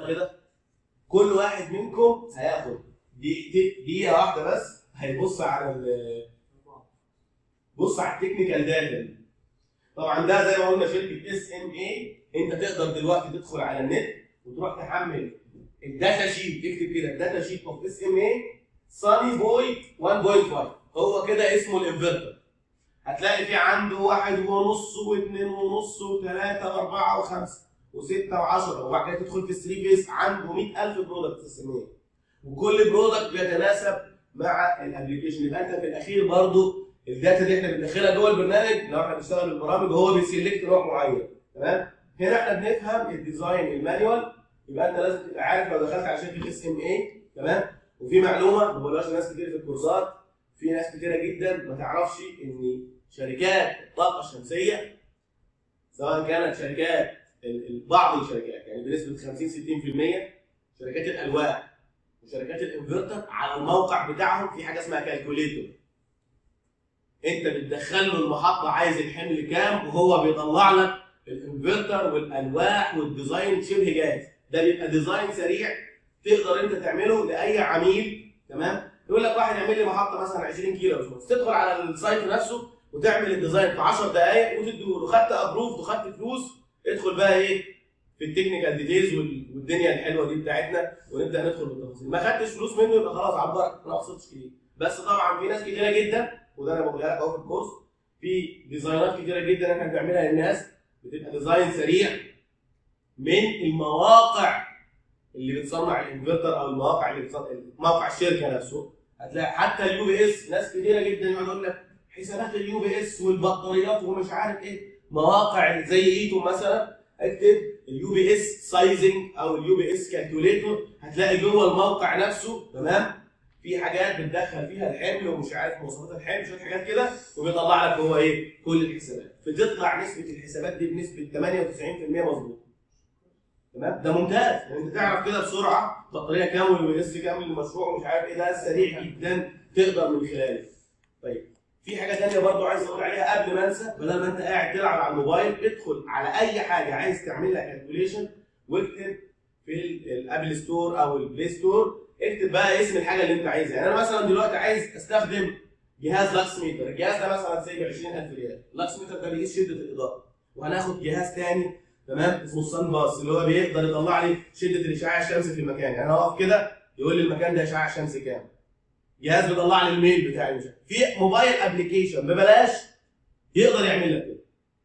يلا كده كل واحد منكم هياخد دقيقتين دقيقه واحده بس هيبص على ال بص على التكنيكال داتا طبعا ده زي ما قلنا شركه اس ام اي انت تقدر دلوقتي تدخل على النت وتروح تحمل الداتا شيت اكتب كده الداتا شيت اوف اس ام اي ساني بوي 1.5 هو كده اسمه الانفرتر هتلاقي في عنده واحد ونص واثنين ونص وثلاثة وأربعة وخمسة وستة وعشرة وبعد كده تدخل في 3 فيس عنده 100000 برودكت اس ام اي وكل برودكت بيتناسب مع الابلكيشن يبقى انت في الاخير برضو الداتا دي احنا بندخلها جوه البرنامج لو احنا بنشتغل البرامج وهو بيسلكت نوع معين تمام هنا احنا بنفهم الديزاين المانيوال يبقى انت لازم تبقى عارف لو دخلت على شركه اس ام اي تمام وفي معلومه ما بقولهاش لناس كتير في الكورسات في ناس كتيره جدا ما تعرفش ان شركات الطاقه الشمسيه سواء كانت شركات ال- ال- بعض الشركات يعني بنسبه 50 60% شركات الالواح وشركات الانفرتر على الموقع بتاعهم في حاجه اسمها كالكوليتور انت بتدخل له المحطه عايز الحمل كام وهو بيطلع لك الانفرتر والالواح والديزاين شبه جاهز ده بيبقى ديزاين سريع تقدر انت تعمله لاي عميل تمام يقول لك واحد يعمل لي محطه مثلا 20 كيلو يا باشمهندس تدخل على السايت نفسه وتعمل الديزاين في 10 دقائق وتديه له خدت ابروف وخدت فلوس ادخل بقى ايه في التكنيكال ديتيلز والدنيا الحلوه دي بتاعتنا ونبدا ندخل بالتفاصيل ما خدتش فلوس منه يبقى خلاص عبرك انا ما خسرتش كتير بس طبعا في ناس كتيره جدا وده انا بقولها لك اهو في الكورس في ديزاينات كتيره جدا احنا بنعملها للناس بتبقى ديزاين سريع من المواقع اللي بتصنع الانفرتر او المواقع اللي بتصنع موقع الشركه نفسه هتلاقي حتى اليو بي اس ناس كتيره جدا يقعد يقول لك حسابات اليو بي اس والبطاريات ومش عارف ايه مواقع زي ايتو مثلا اكتب اليو بي اس سايزنج او اليو بي اس كالكوليتور هتلاقي جوه الموقع نفسه تمام في حاجات بتدخل فيها الحمل ومش عارف مواصفات الحمل شويه حاجات كده وبيطلع لك هو ايه كل الحسابات بتطلع نسبه الحسابات دي بنسبه 98% مظبوط تمام ده ممتاز يعني انت تعرف كده بسرعه بطاريه كام واليو اس كام للمشروع ومش عارف ايه ده سريع جدا تقدر من خلاله طيب في حاجه ثانيه برضو عايز اقول عليها قبل ما انسى بدل ما انت قاعد تلعب على الموبايل ادخل على اي حاجه عايز تعمل لها كالكوليشن واكتب في ال- الابل ستور او البلاي ستور اكتب بقى اسم الحاجه اللي انت عايزها يعني انا مثلا دلوقتي عايز استخدم جهاز لاكس ميتر الجهاز ده مثلا زي ب 20000 ريال لاكس ميتر ده بيقيس شده الاضاءه وهناخد جهاز تاني تمام اسمه السان باس اللي هو بيقدر يطلع لي شده الاشعاع الشمسي في المكان يعني انا اقف كده يقول لي المكان ده اشعاع شمسي كام جهاز بيطلع لي الميل بتاعي مش عارف. في موبايل ابلكيشن ببلاش يقدر يعمل لك كده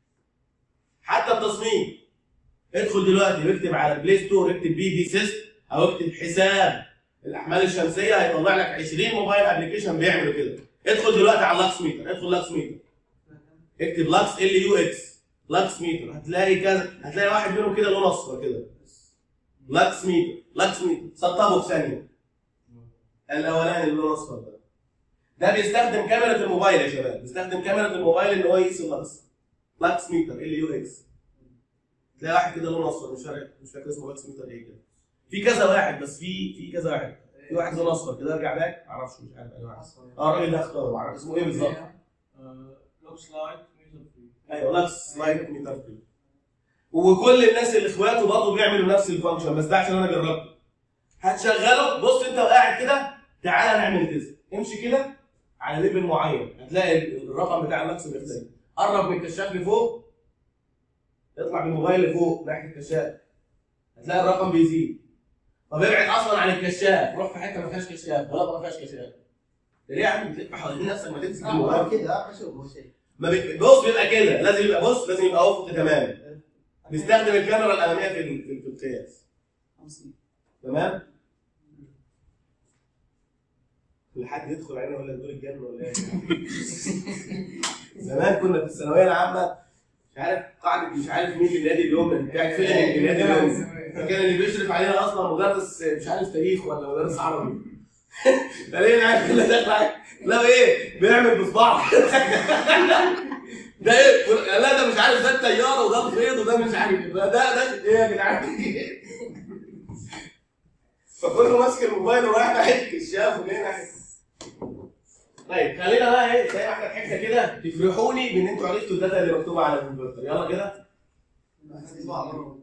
حتى التصميم ادخل دلوقتي واكتب على البلاي ستور اكتب بي في سيست او اكتب حساب الاحمال الشمسيه هيطلع لك 20 موبايل ابلكيشن بيعملوا كده ادخل دلوقتي على لاكس ميتر ادخل لاكس ميتر اكتب لاكس ال يو اكس لاكس ميتر هتلاقي كذا هتلاقي واحد منهم كده لون اصفر كده لاكس ميتر لاكس ميتر سطبه في ثانيه الاولاني اللي لونه اصفر ده ده بيستخدم كاميرا الموبايل يا شباب بيستخدم كاميرا الموبايل ان هو يقيس اللاكس لاكس ميتر ال يو اكس تلاقي واحد كده لونه اصفر مش فاكر مش فاكر اسمه لاكس ميتر ايه كده في كذا واحد بس في في كذا واحد في واحد لونه اصفر كده ارجع باك معرفش مش عارف اي واحد اه الراجل ده اختاره معرفش اسمه ايه بالظبط لوكس لايك ميوزك فري ايوه لاكس لايك ميتر فري وكل الناس اللي اخواته برضه بيعملوا نفس الفانكشن بس ده عشان انا جربته هتشغله بص انت وقاعد كده تعالى نعمل تيست امشي كده على ليفل معين هتلاقي الرقم بتاع اللاكس بيختلف قرب من الكشاف لفوق اطلع بالموبايل لفوق ناحيه الكشاف هتلاقي الرقم بيزيد طب ابعد اصلا عن الكشاف روح في حته ما فيهاش كشاف ولا ما فيهاش كشاف ليه يا عم بتلف حوالين نفسك ما تمسك الموبايل اه كده اه شوف هو شيء ما بي... بص بيبقى كده لازم يبقى بص لازم يبقى افق تماما نستخدم الكاميرا الاماميه في ال- في, في القياس 50 تمام لحد يدخل علينا ولا يدخل الجنه ولا ايه زمان كنا في الثانويه العامه مش عارف قاعده مش عارف مين في النادي اليوم بتاع فين النادي اليوم فكان اللي بيشرف علينا اصلا مدرس مش عارف تاريخ ولا مدرس عربي فليه عارف اللي داخل لا ايه بيعمل بصباعه ده ايه لا ده مش عارف ده الطياره وده الفيض وده مش عارف إيه. ده ده ده ايه يا جدعان فكله ماسك الموبايل ورايح ناحيه الكشاف وجاي ناحيه طيب خلينا بقى ايه زي ما احنا ضحكنا كده تفرحوني بان انتوا عرفتوا الداتا اللي مكتوبه على الكمبيوتر يلا كده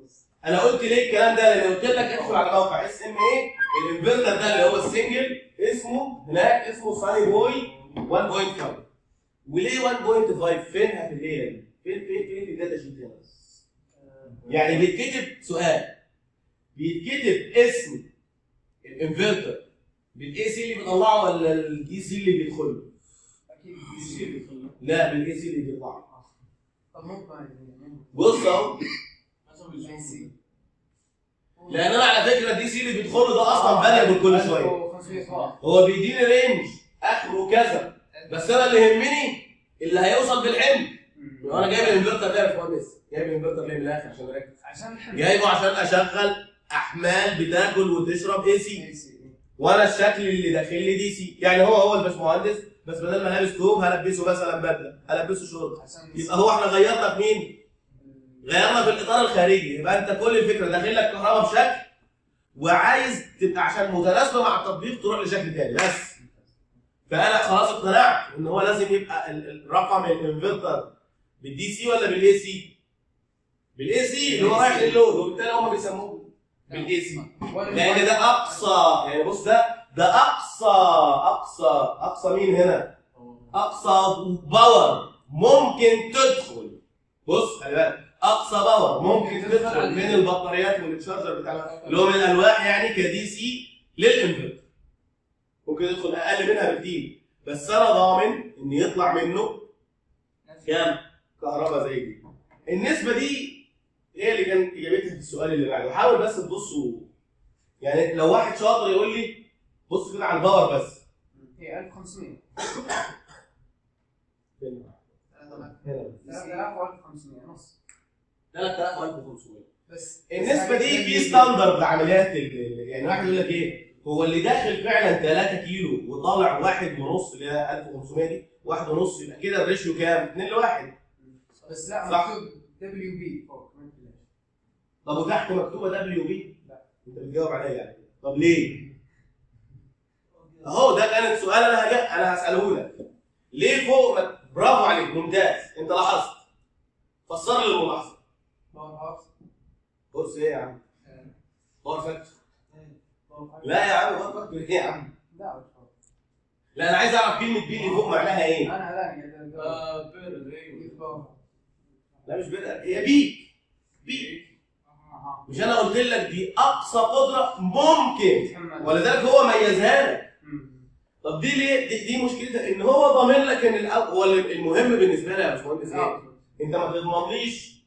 انا قلت ليه الكلام ده لان قلت لك ادخل على موقع اس ام اي الانفرتر ده اللي هو السنجل اسمه هناك اسمه ساني بوي 1.5 وليه 1.5 فينها في الليله دي؟ فين فين فين في الداتا شيت هنا؟ يعني بيتكتب سؤال بيتكتب اسم الانفرتر بالاي سي اللي بيطلعه ولا الدي سي اللي بيدخله؟ اكيد يصير يخلق لا بالاي سي اللي بيطلعه طب مو باين يعني بص اهو حسب مو الزوم لان انا على فكره الدي سي اللي بيدخله ده اصلا فاريبل كل شويه 500 واط هو بيديني رينج اخره كذا بس انا اللي يهمني اللي هيوصل بالحمل وانا جايب الانفرتر ده يا باشمهندس جايب الانفرتر ليه من الاخر عشان اركز عشان الحمل جايبه عشان اشغل احمال بتاكل وتشرب اي سي وانا الشكل اللي داخل لي دي سي يعني هو هو الباشمهندس بس بدل ما لابس توب هلبسه مثلا بدله هلبسه شورت عشان يبقى هو احنا غيرنا في مين؟ غيرنا في الاطار الخارجي يبقى انت كل الفكره داخل لك كهرباء بشكل وعايز تبقى عشان متناسبه مع التطبيق تروح لشكل تاني بس فانا خلاص اقتنعت ان هو لازم يبقى ال- الرقم الانفرتر بالدي سي ولا بالاي سي؟ بالاي سي اللي هو رايح للود وبالتالي هم بيسموه بالاي سي لان ده اقصى يعني بص ده ده اقصى اقصى اقصى مين هنا؟ اقصى باور ممكن تدخل بص خلي بالك اقصى باور ممكن تدخل من البطاريات والتشارجر بتاع اللي هو من الالواح يعني كدي سي للانفرتر ممكن يدخل اقل منها بكتير بس انا ضامن ان يطلع منه كام كهرباء زي دي النسبه دي هي اللي كانت اجابتها في السؤال اللي بعده حاول بس تبصوا يعني لو واحد شاطر يقول لي بص كده على الباور بس هي 1500 هنا 3000 و1500 نص 3500 بس النسبه دي في ستاندرد عمليات ال- ال- يعني واحد يقول لك ايه هو اللي داخل فعلا 3 كيلو وطالع واحد ونص اللي هي 1500 دي واحد ونص يبقى كده الريشيو كام؟ 2 لواحد بس لا صح. مكتوب دبليو بي فوق ما أدري ليش. طب وتحت مكتوبه دبليو بي؟ لا. انت بتجاوب عليا يعني طب ليه؟ اهو ده كان السؤال انا هجا انا هساله لك ليه فوق ما برافو عليك ممتاز انت لاحظت فسر لي الملاحظه باور هاوس قرص ايه يا عم؟ آه، باور فاكتور باور هاوس. لا يا عم باور فاكتور ايه يا عم؟ لا مش باور. لا انا عايز اعرف كلمه بي اللي فوق معناها ايه؟ انا لا يعني ده- آه، بيرد ايوه ده باور هاوس. لا مش بدأ هي بيك بيك أها. مش انا قلت لك دي اقصى قدره ممكن يتحمل. ولذلك هو ميزها لك مم. طب دي ليه دي, دي مشكلتها ان هو ضامن لك ان الأو... هو المهم بالنسبه لي يا باشمهندس ايه؟ آه. انت ما تضمنليش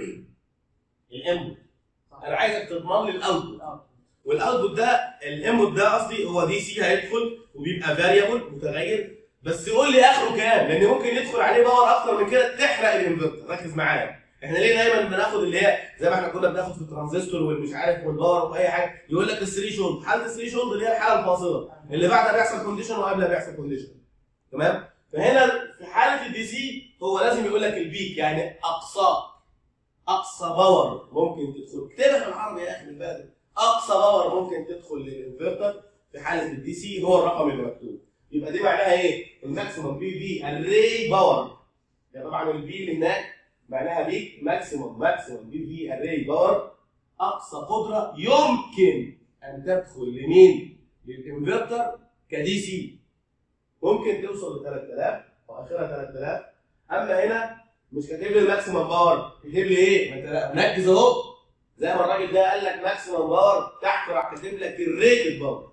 الانبوت انا عايزك تضمن لي الاوتبوت آه. والاوتبوت ده الانبوت ده قصدي هو دي سي هيدخل وبيبقى فاريبل متغير بس قول لي اخره كام لان ممكن يدخل عليه باور اكتر من كده تحرق الانفرتر ركز معايا احنا ليه دايما بناخد اللي هي زي ما احنا كنا بناخد في الترانزستور والمش عارف والباور واي حاجه يقول لك الثري شولد حاله الثري شولد اللي هي الحاله الفاصله اللي بعدها بيحصل كونديشن وقبلها بيحصل كونديشن تمام فهنا في حاله الدي سي هو لازم يقول لك البيك يعني اقصى اقصى باور ممكن تدخل اكتبها بالعربي يا اخي بالبلد اقصى باور ممكن تدخل للانفرتر في حاله الدي سي هو الرقم اللي مكتوب يبقى دي معناها ايه؟ الماكسيمم بي في الري باور يعني طبعا البي اللي هناك معناها بيك ماكسيمم ماكسيمم بي في الري باور اقصى قدره يمكن ان تدخل لمين؟ للانفرتر كدي سي ممكن توصل ل 3000 واخرها 3000 اما هنا مش كاتب لي الماكسيمم باور كاتب لي ايه؟ ما انت مركز اهو زي ما الراجل ده قال لك ماكسيمم باور تحت راح كاتب لك الريتد باور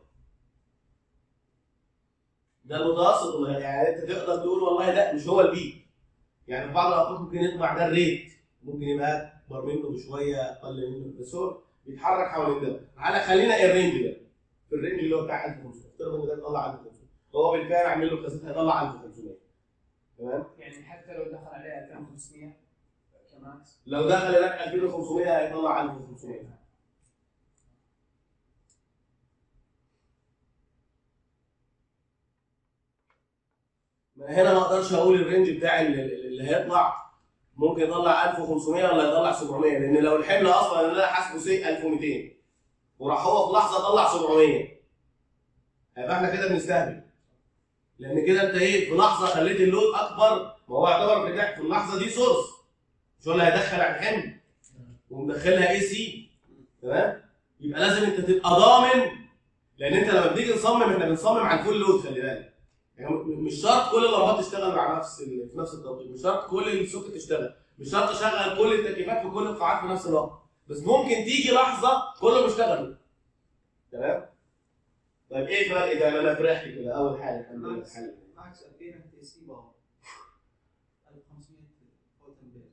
ده المتوسط يعني انت تقدر تقول والله لا مش هو البيك يعني في بعض الاوقات ممكن يطلع ده الريت ممكن يبقى اكبر منه بشويه اقل منه بس هو بيتحرك حوالين ده على خلينا الرينج ده في الرينج اللي هو بتاع 1500 افترض ان ده يطلع 1500 هو بالفعل عامل له كاسيت هيطلع 1500 تمام يعني حتى لو دخل عليه 2500 كماكس لو دخل هناك 2500 هيطلع 1500 ما هنا ما اقدرش اقول الرينج بتاع اللي, اللي هيطلع ممكن يطلع 1500 ولا يطلع 700 لان لو الحمل اصلا اللي انا حاسبه سي 1200 وراح هو في لحظه طلع 700 هيبقى احنا كده بنستهبل لان كده انت ايه في لحظه خليت اللود اكبر ما هو يعتبر بتاعك في اللحظه دي سورس مش هو اللي هيدخل على الحمل ومدخلها اي سي تمام يبقى لازم انت تبقى ضامن لان انت لما بنيجي نصمم احنا بنصمم على الفول لود خلي بالك يعني م- مش شرط كل اللمبات تشتغل مع نفس ال- في نفس التوقيت مش شرط كل السوكت تشتغل مش شرط اشغل كل التكييفات في كل القاعات في نفس الوقت بس ممكن تيجي لحظه كله بيشتغل تمام طيب ايه الفرق ده انا فرحت كده اول حاجه الحمد لله حل. بالعكس 2000 اي سي باور 1500 فولت امبير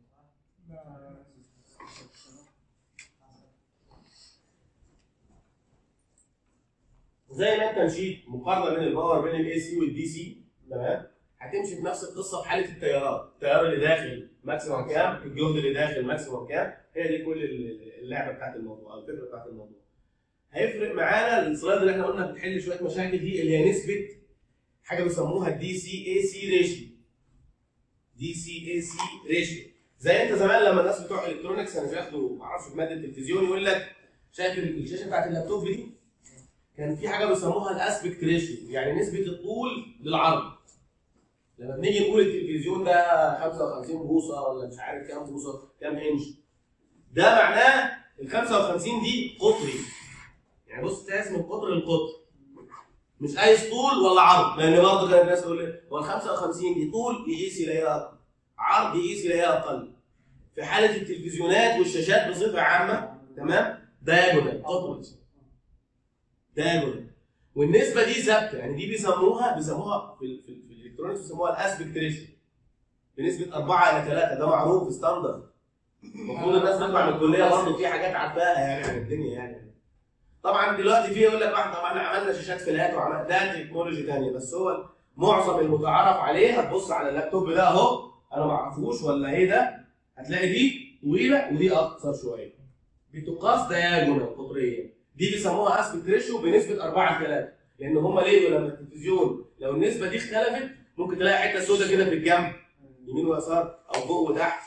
زي ما انت مشيت مقارنه بين الباور بين الاي سي والدي سي تمام هتمشي بنفس القصه في حاله التيارات التيار اللي داخل ماكسيموم كام الجهد اللي داخل ماكسيموم كام هي دي كل اللعبه بتاعت الموضوع او الفكره بتاعت الموضوع هيفرق معانا السلايد اللي احنا قلنا بتحل شويه مشاكل دي اللي هي نسبه حاجه بيسموها الدي سي اي سي ريشيو دي سي اي سي ريشيو زي انت زمان لما الناس بتوع الكترونكس كانوا بياخدوا معرفش في ماده التلفزيون يقول لك شايف الشاشه بتاعت اللابتوب دي كان في حاجه بيسموها الاسبكت ريشيو يعني نسبه الطول للعرض لما بنيجي نقول التلفزيون ده 55 بوصه ولا مش عارف كام بوصه كام انش ده معناه ال 55 دي قطري يعني بص تقاس من قطر للقطر مش قايس طول ولا عرض لان برضه كان الناس تقول لي هو ال 55 دي طول يقيس يلاقيها اكتر عرض يقيس يلاقيها اقل في حاله التلفزيونات والشاشات بصفه عامه تمام دايجونال قطر دايجونال والنسبه دي ثابته يعني دي بيسموها بيسموها في, ال- في, ال- في الالكترونكس بيسموها الاسبكت ريشيو بنسبه 4 الى 3 ده معروف ستاندرد المفروض الناس تطلع من الكليه برضه في حاجات عارفاها يعني عن الدنيا يعني طبعا دلوقتي في يقول لك واحد طبعا عملنا شاشات فلات وعملنا ده تكنولوجي ثانيه بس هو معظم المتعارف عليه هتبص على اللابتوب ده اهو انا ما اعرفوش ولا ايه ده هتلاقي دي طويله ودي اقصر شويه بتقاس دياجونال قطريا دي بيسموها اسبكت ريشيو بنسبه 4 ل 3 لان هم ليه لما التلفزيون لو النسبه دي اختلفت ممكن تلاقي حته سوداء كده في الجنب يمين ويسار او فوق وتحت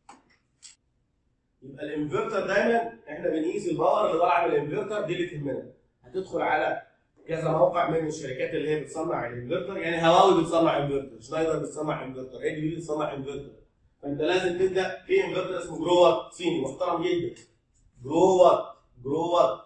يبقى الانفرتر دايما احنا بنقيس الباور اللي طالعه من الانفرتر دي اللي تهمنا هتدخل على كذا موقع من الشركات اللي هي بتصنع الانفرتر يعني هواوي بتصنع انفرتر شنايدر بتصنع انفرتر اي بي بتصنع انفرتر فانت لازم تبدا في انفرتر اسمه جروات صيني محترم جدا جروات جروات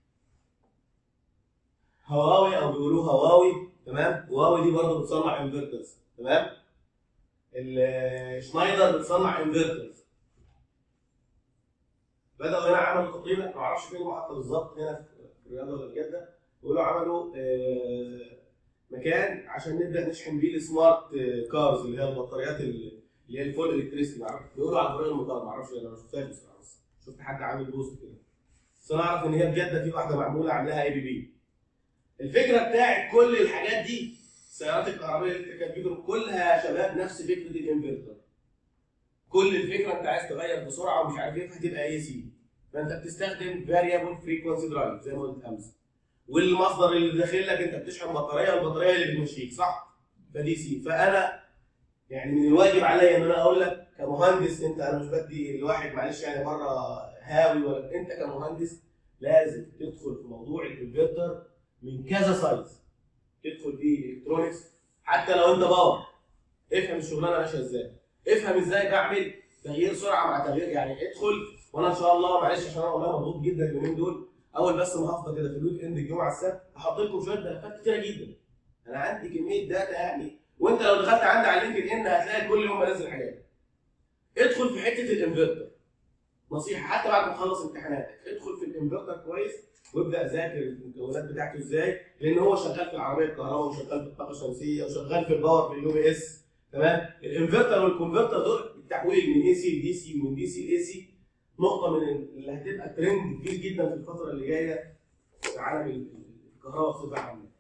هواوي او بيقولوا هواوي تمام هواوي دي برضه بتصنع انفرترز تمام ال- شنايدر بتصنع انفرترز بدأوا هنا عملوا تقريبا ما اعرفش فين المحطة بالظبط هنا في الرياض ولا في جدة بيقولوا عملوا آه، مكان عشان نبدأ نشحن بيه السمارت آه، كارز اللي هي البطاريات اللي هي الفول الكتريستي معرفش بيقولوا على طريق المطار ما اعرفش انا ما شفتهاش بصراحة بس شفت حد عامل بوست كده بس انا اعرف ان هي في جدة في واحدة معمولة عاملاها اي بي بي الفكرة بتاعت كل الحاجات دي السيارات الكهربائية الكتريكال فيجر كلها يا شباب نفس فكرة الانفرتر كل الفكره انت عايز تغير بسرعه ومش عارف ايه فهتبقى اي سي فانت بتستخدم فاريبل فريكونسي درايف زي ما قلت امس والمصدر اللي داخل لك انت بتشحن بطاريه والبطاريه اللي بتمشيك صح؟ فدي سي فانا يعني من الواجب عليا ان انا اقول لك كمهندس انت انا مش بدي الواحد معلش يعني بره هاوي ولا انت كمهندس لازم تدخل في موضوع الانفرتر من كذا سايز تدخل فيه الكترونكس حتى لو انت باور افهم الشغلانه ماشيه ازاي افهم ازاي بعمل تغيير سرعه مع تغيير يعني ادخل وانا ان شاء الله معلش عشان انا والله مضغوط جدا اليومين دول اول بس ما هفضى كده في الويك اند الجمعه السبت هحط لكم شويه ملفات كتيره جدا انا عندي كميه داتا يعني وانت لو دخلت عندي على لينكد ان هتلاقي كل يوم بنزل حاجات ادخل في حته الانفرتر نصيحه حتى بعد ما تخلص امتحاناتك ادخل في الانفرتر كويس وابدا ذاكر المكونات بتاعته ازاي لان هو شغال في العربيه الكهرباء وشغال في الطاقه الشمسيه وشغال في الباور في اليو بي اس تمام الانفرتر والكونفرتر دول التحويل من اي سي لدي سي ومن دي سي لاي سي نقطه من اللي هتبقى ترند كبير جدا في الفتره اللي جايه في عالم الكهرباء بصفه عامه